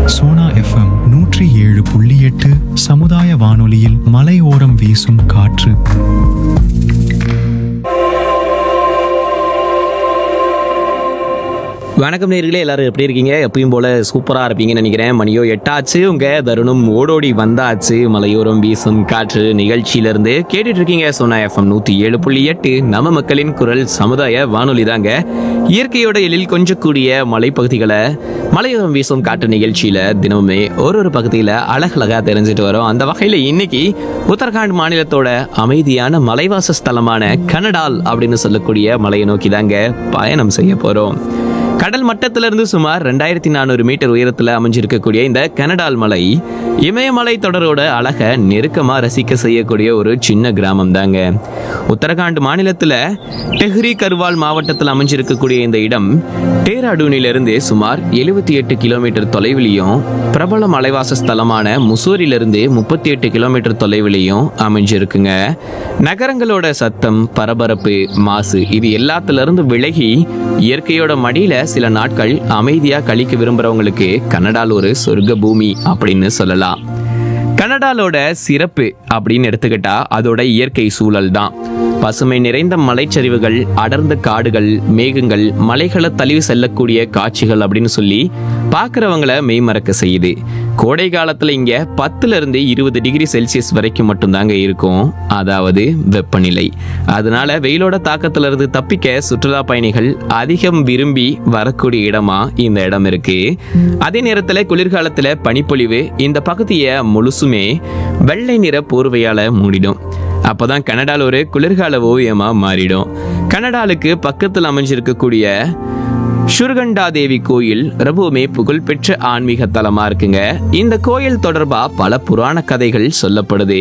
Sona FM நூற்றி ஏழு புள்ளி எட்டு சமுதாய வானொலியில் மலையோரம் வீசும் காற்று வணக்கம் நேர்களே எல்லாரும் எப்படி இருக்கீங்க எப்பயும் போல சூப்பரா இருப்பீங்கன்னு நினைக்கிறேன் மணியோ எட்டாச்சு உங்க தருணம் ஓடோடி வந்தாச்சு மலையோரம் வீசும் காற்று நிகழ்ச்சியில இருந்து கேட்டுட்டு இருக்கீங்க சோனா எஃப்எம் நூத்தி ஏழு புள்ளி எட்டு நம்ம மக்களின் குரல் சமுதாய வானொலி தாங்க இயற்கையோட எழில் கொஞ்சக்கூடிய மலைப்பகுதிகளை மலையோரம் வீசும் காற்று நிகழ்ச்சியில தினமுமே ஒரு ஒரு பகுதியில அழகழகா தெரிஞ்சுட்டு வரோம் அந்த வகையில இன்னைக்கு உத்தரகாண்ட் மாநிலத்தோட அமைதியான மலைவாச ஸ்தலமான கனடால் அப்படின்னு சொல்லக்கூடிய மலையை நோக்கி தாங்க பயணம் செய்ய போறோம் கடல் மட்டத்திலிருந்து சுமார் ரெண்டாயிரத்தி நானூறு மீட்டர் உயரத்தில் அமைஞ்சிருக்கக்கூடிய இந்த கனடால் மலை இமயமலை தொடரோட அழக நெருக்கமாக ரசிக்க செய்யக்கூடிய ஒரு சின்ன கிராமம் தாங்க உத்தரகாண்ட் மாநிலத்தில் டெஹ்ரி கர்வால் மாவட்டத்தில் அமைஞ்சிருக்கக்கூடிய இந்த இடம் டேராடூனிலிருந்து சுமார் எழுபத்தி எட்டு கிலோமீட்டர் தொலைவிலையும் பிரபல மலைவாச ஸ்தலமான முசூரிலிருந்து முப்பத்தி எட்டு கிலோமீட்டர் தொலைவிலையும் அமைஞ்சிருக்குங்க நகரங்களோட சத்தம் பரபரப்பு மாசு இது எல்லாத்துல இருந்து விலகி இயற்கையோட மடியில சில நாட்கள் அமைதியா கழிக்க விரும்புறவங்களுக்கு கனடால் ஒரு சொர்க்க பூமி அப்படின்னு சொல்லலாம் கனடாலோட சிறப்பு அப்படின்னு எடுத்துக்கிட்டா அதோட இயற்கை சூழல் தான் பசுமை நிறைந்த மலைச்சரிவுகள் அடர்ந்த காடுகள் மேகங்கள் மலைகளை தழுவி செல்லக்கூடிய காட்சிகள் அப்படின்னு சொல்லி பார்க்குறவங்கள மெய்மறக்க செய்யுது கோடை காலத்துல இங்க பத்துல இருந்து இருபது டிகிரி செல்சியஸ் வரைக்கும் மட்டும்தாங்க இருக்கும் அதாவது வெப்பநிலை அதனால வெயிலோட தாக்கத்துல இருந்து தப்பிக்க சுற்றுலா பயணிகள் அதிகம் விரும்பி வரக்கூடிய இடமா இந்த இடம் இருக்கு அதே நேரத்துல குளிர்காலத்துல பனிப்பொழிவு இந்த பகுதியை முழுசுமே வெள்ளை நிற போர்வையால மூடிடும் அப்பதான் கனடால ஒரு குளிர்கால ஓவியமா மாறிடும் கனடாலுக்கு பக்கத்தில் அமைஞ்சிருக்கக்கூடிய ஷுர்கண்டா தேவி கோயில் ரொம்பவுமே புகழ்பெற்ற ஆன்மீக தலமா இருக்குங்க இந்த கோயில் தொடர்பா பல புராண கதைகள் சொல்லப்படுது